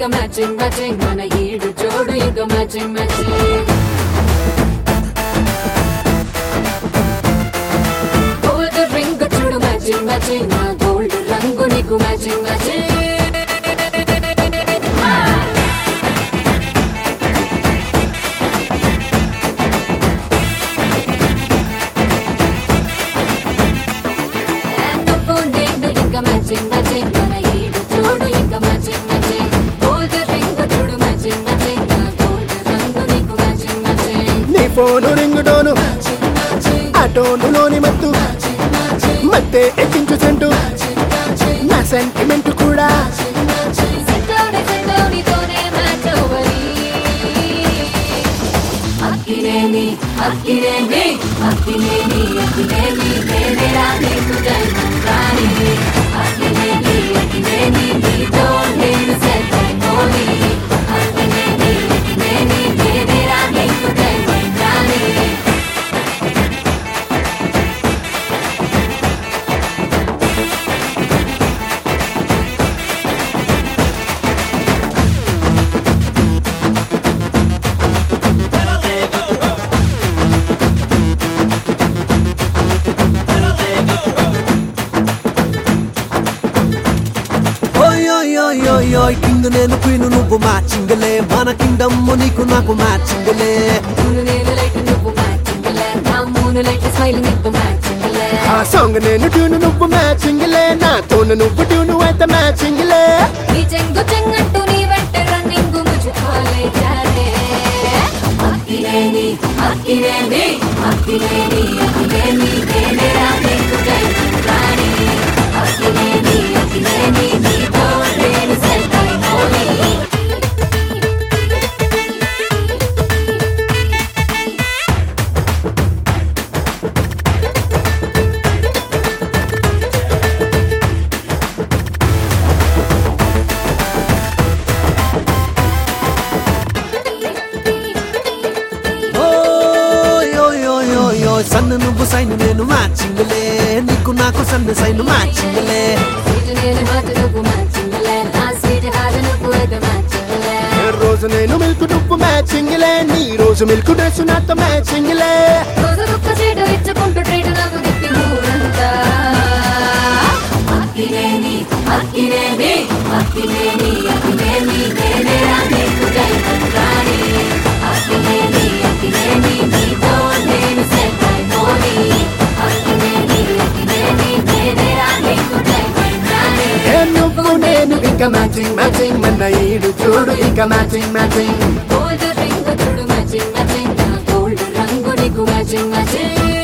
ఇంకా matching matching మన ఈడు జోడు ఇంకా మ్యాచింగ్ మ్యాచింగ్ గోల్డ్ రింగ్ చూడు మ్యాచింగ్ మ్యాచింగ్ నా గోల్డ్ రంగు నీకు మ్యాచింగ్ మ్యాచింగ్ నువ్వు నేను ఇంకా మ్యాచింగ్ మ్యాచింగ్ మన ఈడు చూడు ఇంకా మ్యాచింగ్ మ్యాచింగ్ గోల్డ్ రింగ్ చూడు మ్యాచింగ్ మ్యాచింగ్ నా గోల్డ్ రంగు నీకు మ్యాచింగ్ మ్యాచింగ్ నీ ఫోను రింగు డోను ఆ టోనులోని మత్తు మత్తే ఎక్కించు సెంటు నా సెంటిమెంట్ కూడా సెంటోని సెంటోనితోనే మ్యాచ్ ఓవరి అక్కినేని అక్కినేని అక్కినేని అక్కినేని నేనేరా నీకు జన్మరాని అక్కినేని అక్కినేని నీతో నేను సెట్ అయిపోని అక్కినేని అక్కినేని నేనేరా నీకు జన్మరాని ఓయ్ ఓయ్ ఓయ్ ఓయ్ ఓయ్ కింగ్ నేను క్వీన్ నువ్వు మ్యాచింగ్లే మన కింగ్డమ్ నీకు నాకు మ్యాచింగ్లే మూడు నేను లైట్ నువ్వు మ్యాచింగ్ నా మూడు లైట్ స్మైల్ నీకు మ్యాచింగ్ ఆ సాంగ్ నేను ట్యూన్ నువ్వు మ్యాచింగ్ లే నా తోను నువ్వు ట్యూన్ అయితే మ్యాచింగ్ లే నీ చెంగు చెంగంటూ నీ వెంట రన్నింగ్ ముచ్చుకోలే జానే అక్కినేని అక్కినేని అక్కినేని అక్కినేని నేనేరా నీకు జై రాణి అక్కినేని అక్కినేని నీతో నేను సెట్ అయిపోని ఓయ్ ఓయ్ ఓయ్ ఓయ్ ఓయ్ సన్ నువ్వు సైన్ నేను మ్యాచింగ్లే నీకు నాకు సన్ సైన్ మ్యాచింగ్లే సీటు నేను హాట్ నువ్వు మ్యాచింగ్ నా సీటు హాట్ నువ్వు అయితే మ్యాచింగ్ ఏ రోజు నేను మిల్క్ నువ్వు మ్యాచింగ్ లే నీ రోజు మిల్క్ డ్రెస్ నాతో మ్యాచింగ్ లే రోజుకొక్క సీటు ఇచ్చుకుంటూ ట్రీట్ నాకు తిప్పి ఊరంతా అక్కినేని అక్కినేని అక్కినేని అక్కినేని నేనేరా నీకు జై రాణి అక్కినేని అక్కినేని నీతో నేను సెట్ అయిపోని అక్కినేని అక్కినేని నేనేరా నీకు జై రాణి ఏ నువ్వు నేను ఇంకా మ్యాచింగ్ మ్యాచింగ్ మన ఈడు చూడు ఇంకా మ్యాచింగ్ మ్యాచింగ్ గోల్డ్ రింగ్ చూడు మ్యాచింగ్ మ్యాచింగ్ నా గోల్డ్ రంగు నీకు మ్యాచింగ్ మ్యాచింగ్